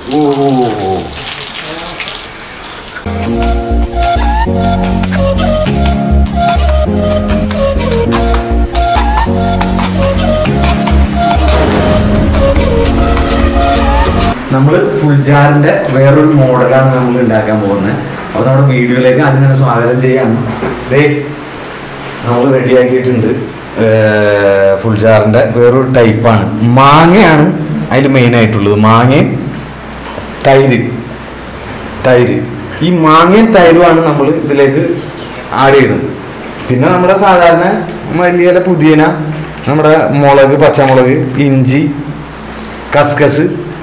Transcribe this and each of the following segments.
ഓ നമ്മൾ ഫുൾ ജാറിന്റെ വേറൊരു മോഡലാണ് നമ്മൾ ഉണ്ടാക്കാൻ പോകുന്നത് അപ്പോൾ നമ്മുടെ വീഡിയോയിലേക്ക് ആദ്യം തന്നെ സ്വാഗതം ചെയ്യാണ് ദേ നമ്മൾ റെഡിയാക്കിയിട്ടുണ്ട് ഫുൾ ജാറിന്റെ വേറൊരു ടൈപ്പാണ് മാങ്ങയാണ് അതിൽ മെയിൻ ആയിട്ടുള്ളത് മാങ്ങയും തൈര് തൈര് ഈ മാങ്ങയും തൈരുമാണ് നമ്മൾ ഇതിലേക്ക് ആഡ് ചെയ്യുന്നത് പിന്നെ നമ്മുടെ സാധാരണ മല്ലിയില പുതിയന നമ്മുടെ മുളക് പച്ചമുളക് ഇഞ്ചി കസ്കസ്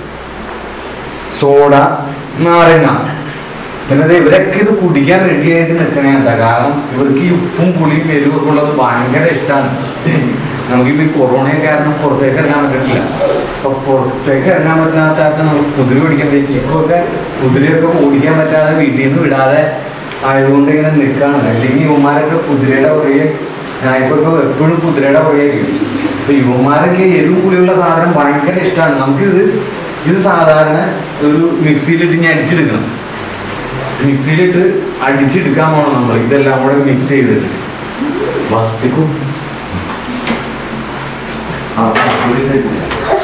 സോഡ നാരങ്ങ പിന്നെ ദേ ഇവരൊക്കെ ഇത് കുടിക്കാൻ റെഡി ആയിട്ട് നിൽക്കണേണ്ട കാരണം ഇവർക്ക് ഈ ഉപ്പും പുളിയും എരിവൊക്കെ ഉള്ളത് ഭയങ്കര ഇഷ്ടമാണ് നമുക്കിപ്പോ ഈ കൊറോണ കാരണം പുറത്തേക്ക് ഇറങ്ങാൻ പറ്റില്ല അപ്പൊ പുറത്തേക്ക് ഇറങ്ങാൻ പറ്റാത്ത കാരണം നമുക്ക് കുതിര പിടിക്കാൻ ചിപ്പൊക്കെ കുതിരയൊക്കെ ഓടിക്കാൻ പറ്റാതെ വീട്ടിൽ നിന്ന് വിടാതെ ആയതുകൊണ്ട് ഇങ്ങനെ നിൽക്കാണ് അല്ലെങ്കിൽ യുവമാരൊക്കെ കുതിരയുടെ പുറകെ ഞാനിപ്പോ എപ്പോഴും കുതിരയുടെ പുറകെയായിരിക്കും അപ്പൊ യുവമാരൊക്കെ എരിവും പുളിയുള്ള സാധനം ഭയങ്കര ഇഷ്ടമാണ് നമുക്കിത് ഇത് സാധാരണ ഒരു മിക്സിയിലിട്ട് ഇനി അടിച്ചെടുക്കണം മിക്സിയിലിട്ട് അടിച്ചെടുക്കാൻ പോകണം നമ്മൾ ഇതെല്ലാം കൂടെ മിക്സ് ചെയ്തിട്ട് വസിക്കും ആ പച്ചപ്പൊടി ഇട്ടിട്ടില്ല.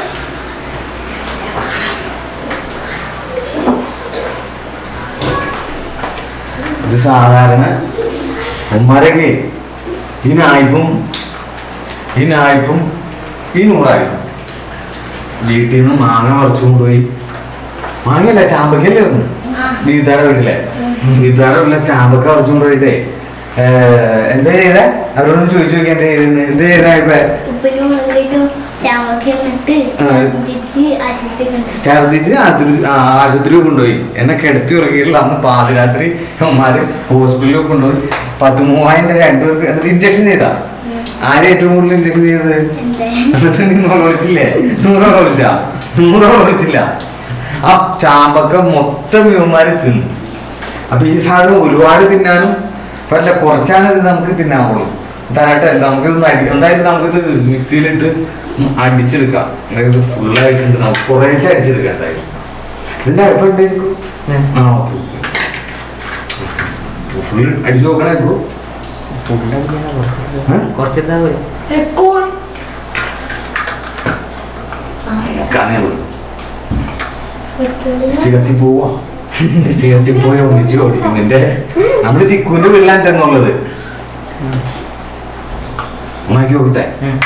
ഇത് സാധാരണ ഉമ്മാരൊക്കെ ഈ നായ്പും ഈ നായ്പും ഈ നൂറായും വീട്ടിൽ നിന്ന് മാങ്ങ പറിച്ചു കൊണ്ടുപോയി മാങ്ങയല്ല ചാമ്പക്കല്ലേ ഒന്ന് വീട്ടുകാരുടെ വീട്ടിലെ വീട്ടുകാരുടെ വീട്ടിലെ ചാമ്പക്ക പറിച്ചു കൊണ്ടുപോയിട്ടേ എന്താ ചെയ്തേ അവരോടൊന്ന് ചോദിച്ചു നോക്കി എന്താ ചെയ്തെന്ന് എന്താ ചെയ്താ ഇപ്പൊ ഉപ്പിന് മുളകിട്ടു ചാമക്ക എന്നിട്ട് ആ. ഛർദിച്ച് ആശുപത്രി കൊണ്ടുപോയി. ഛർദിച്ച് ആശുപത്രി ആ, ആശുപത്രി കൊണ്ടുപോയി എന്നെ കിടത്തി ഉറങ്ങിയിട്ടുള്ള അന്ന് പാതിരാത്രി അമ്മമാര് ഹോസ്പിറ്റലിൽ കൊണ്ടുപോയി പത്ത് മൂവായിരം രൂപ രണ്ടുപേർക്ക് എന്നിട്ട് ഇഞ്ചക്ഷൻ ചെയ്താ ഉം. ആരെ ഏറ്റവും കൂടുതൽ ഇഞ്ചക്ഷൻ ചെയ്തത് എന്തേ? എന്നിട്ട് നീ നൂറ് വിളിച്ചില്ലേ നൂറോ വിളിച്ചാ നൂറോ വിളിച്ചില്ല ആ ചാമ്പക്ക മൊത്തം ഇവന്മാര് തിന്നു അപ്പൊ ഈ സാധനം ഒരുപാട് തിന്നാനും പറ്റില്ല കുറച്ചാണ് ഇത് നമുക്ക് തിന്നാവുള്ളൂ തരട്ടെ നമുക്കിത് നടി- എന്തായാലും നമുക്കിത് മിക്സിയിലിട്ട് അടിച്ചെടുക്കാം അതായത് ഫുള്ളായിട്ടുണ്ട് നമുക്ക് കുറേശ്ശെ അടിച്ചെടുക്കാം എന്തായാലും ഇതിന്റെ അടുപ്പത്തേക്കും ആ ഓക്കെ ഫുൾ അടിച്ചു നോക്കണേ ബ്രോ കുറച്ചെന്താ പോലും എടുക്കോൺ. ആ, സ്കാനർ എടുക്കില്ല. സിഗത്തി പോവാ സിഗത്തി പോയി ഒന്നിച്ച് ഓടിക്കും നിന്റെ നമ്മള് ചിക്കുവിന്റെ വീട്ടിലാണ് ചെന്നുള്ളത് ഉണക്കി നോക്കട്ടെ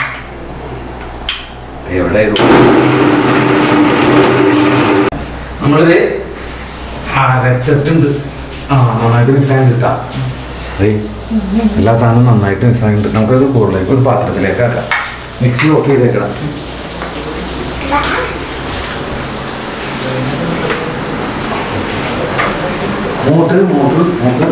എവിടെ നമ്മളിത് അരച്ചിട്ടുണ്ട് ആ നന്നായിട്ട് മിക്സ് ആയി കിട്ടാം എല്ലാ സാധനവും നന്നായിട്ട് മിക്സ് ആയിട്ട് നമുക്കത് കൂടുതലേക്ക് ഒരു പാത്രത്തിലേക്ക് ആക്കാം മിക്സി ഓഫ് ചെയ്തേക്കണം മോട്ടർ മോട്ടർ മോട്ടർ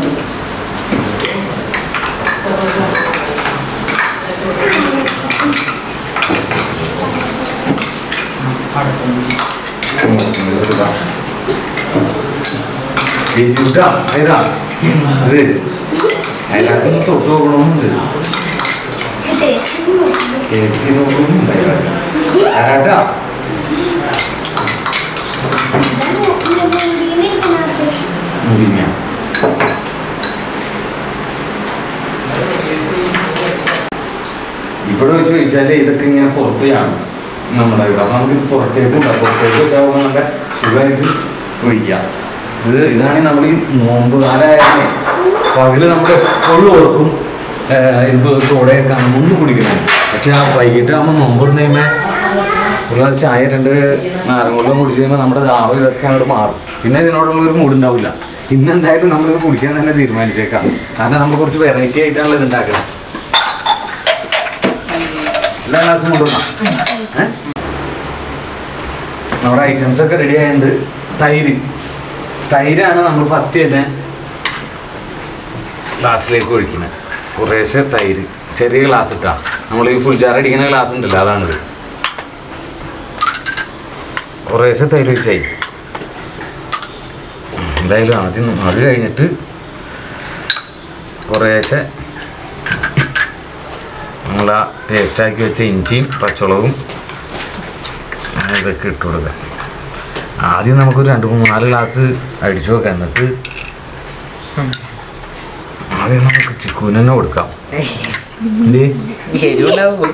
ഏതാ ഏതാ അത് അതിനകത്ത് തൊട്ട് നോക്കണമെന്നുണ്ട് ടേസ്റ്റ് നോക്കുന്നു. ചേച്ചി നോക്കണമെന്നുണ്ട് ആരാട്ടാ ഇതാ നോക്കുന്നത് മുടിയിൽ ഇരിക്കുന്നത്. മുരിങ്ങ ഇവിടെ വെച്ച് ചോദിച്ചാല് ഇതൊക്കെ ഇങ്ങനെ പുറത്തെയാണ് നമ്മുടെ ഇവിടെ അപ്പൊ നമുക്ക് പുറത്തേക്ക് ഉണ്ടാവും പുറത്തേക്ക് വെച്ചാൽ നല്ല സുഖമായിട്ട് ഒഴിക്കാം ഇത് ഇതാണെങ്കിൽ നമ്മൾ ഈ നോമ്പ് കാലമായാലേ പകല് നമ്മൾ എപ്പോഴും ഓർക്കും ഏഹ്, ഇത് സോഡയൊക്കെ ഒന്ന് കുടിക്കണം പക്ഷെ ആ വൈകിട്ട് ആകുമ്പോൾ നോമ്പ് കഴിയുമ്പോൾ ഒരു ഗ്ലാസ് ചായ രണ്ട് നാരങ്ങോളം കുടിച്ച് കഴിയുമ്പോൾ നമ്മുടെ ദാഹം ഇതൊക്കെ അങ്ങോട്ട് മാറും പിന്നെ ഇതിനോടുള്ള ഒരു മൂടുണ്ടാവില്ല ഇന്ന് എന്തായാലും നമ്മളിത് കുടിക്കാൻ തന്നെ തീരുമാനിച്ചേക്കാം കാരണം നമ്മൾ കുറച്ച് വെറൈറ്റി ആയിട്ടാണല്ലോ ഇത് ഉണ്ടാക്കുന്നത് എല്ലാ ഗ്ലാസും കൊണ്ടുവന്നാ ഏ? നമ്മുടെ ഐറ്റംസ് ഒക്കെ റെഡി ആയിട്ടുണ്ട് തൈര് തൈരാണ് നമ്മൾ ഫസ്റ്റ് തന്നെ ഗ്ലാസ്സിലേക്ക് ഒഴിക്കുന്നത് കുറേശ്ശെ തൈര് ചെറിയ ഗ്ലാസ് ഇട്ടാ നമ്മൾ ഈ ഫുൾ ജാർ അടിക്കുന്ന ഗ്ലാസ് ഉണ്ടല്ലോ അതാണിത് കുറേശ്ശെ തൈര് ഒഴിച്ചായി എന്തായാലും ആദ്യം അത് കഴിഞ്ഞിട്ട് കുറേശ്ശെ നമ്മൾ ആ പേസ്റ്റാക്കി വെച്ച ഇഞ്ചിയും പച്ചമുളകും അങ്ങനെ ഇതൊക്കെ ഇട്ട് കൊടുക്കാം ആദ്യം നമുക്കൊരു രണ്ട് മൂന്ന് നാല് ഗ്ലാസ് അടിച്ചു നോക്കാം എന്നിട്ട് ആദ്യം നമുക്ക് ചിക്കൂന് തന്നെ കൊടുക്കാം എന്തേ എരിവുണ്ടാവും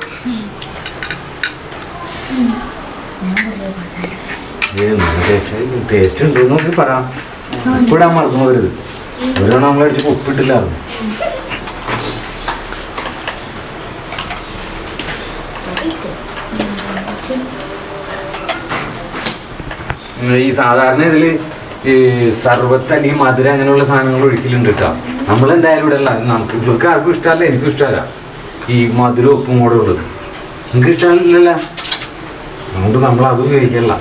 ടേസ്റ്റ് ഉണ്ടോ നോക്കി പറയാം ഉപ്പിടാൻ മറന്നു പോരുത് ഒരു തവണ നമ്മളടിച്ചപ്പോൾ ഉപ്പിട്ടില്ലായിരുന്നു ഈ സാധാരണ ഇതിൽ ഈ സർബത്ത് അല്ലെങ്കിൽ മധുരം അങ്ങനെയുള്ള സാധനങ്ങൾ ഒഴിക്കലുണ്ട് കേട്ടോ നമ്മളെന്തായാലും ഇവിടെ അല്ല നമുക്ക് ഇവർക്ക് ആർക്കും ഇഷ്ടമല്ല എനിക്കും ഇഷ്ടമല്ല ഈ മധുരം ഉപ്പും കൂടെ ഉള്ളത് നിങ്ങൾക്ക് ഇഷ്ടമല്ലല്ല അതുകൊണ്ട് നമ്മൾ അത് ഉപയോഗിക്കല്ല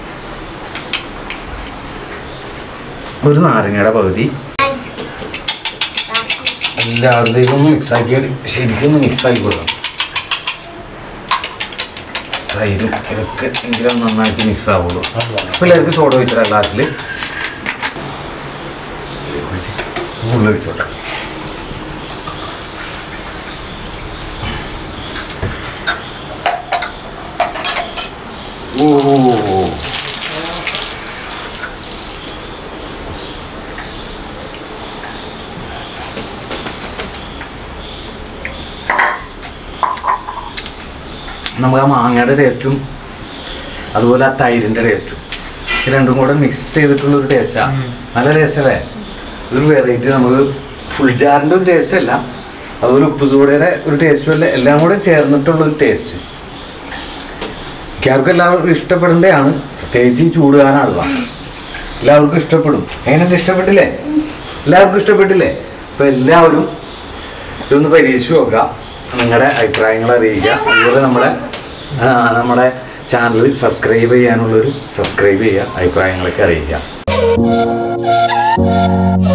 ഒരു നാരങ്ങയുടെ പകുതി എല്ലാവരുടെയും ഒന്ന് മിക്സാക്കി ശരിക്കും ഒന്ന് മിക്സാക്കി കൊടുക്കാം തൈരും ഇതൊക്കെ എങ്കിലും നന്നായിട്ട് മിക്സ് ആവുള്ളൂ പിള്ളേർക്ക് സോഡ വെച്ചിട്ട് ഗ്ലാസ്സിൽ ഉള്ളൊഴിച്ചോട്ടെ ഓ നമുക്ക് ആ മാങ്ങയുടെ ടേസ്റ്റും അതുപോലെ ആ തൈരിൻ്റെ ടേസ്റ്റും ഇത് രണ്ടും കൂടെ മിക്സ് ചെയ്തിട്ടുള്ള ഒരു ടേസ്റ്റാണ് നല്ല ടേസ്റ്റ് അല്ലേ ഒരു വെറൈറ്റി നമുക്ക് ഫുൾ ജാറിൻ്റെ ഒരു ടേസ്റ്റ് അല്ല അതുപോലെ ഉപ്പ് ചൂടയുടെ ഒരു ടേസ്റ്റും അല്ല എല്ലാം കൂടെ ചേർന്നിട്ടുള്ള ഒരു ടേസ്റ്റ് എല്ലാവർക്കും എല്ലാവർക്കും ഇഷ്ടപ്പെടേണ്ടതാണ് പ്രത്യേകിച്ച് ഈ ചൂടുകാലാണല്ലോ എല്ലാവർക്കും ഇഷ്ടപ്പെടും എങ്ങനെയുണ്ട് ഇഷ്ടപ്പെട്ടില്ലേ എല്ലാവർക്കും ഇഷ്ടപ്പെട്ടില്ലേ അപ്പോൾ എല്ലാവരും ഇതൊന്ന് പരീക്ഷിച്ച് നോക്കുക നിങ്ങളുടെ അഭിപ്രായങ്ങൾ അറിയിക്കുക അതുപോലെ നമ്മുടെ ആ, നമ്മുടെ ചാനൽ സബ്സ്ക്രൈബ് ചെയ്യാനുള്ളൊരു സബ്സ്ക്രൈബ് ചെയ്യുക അഭിപ്രായങ്ങളൊക്കെ അറിയിക്കുക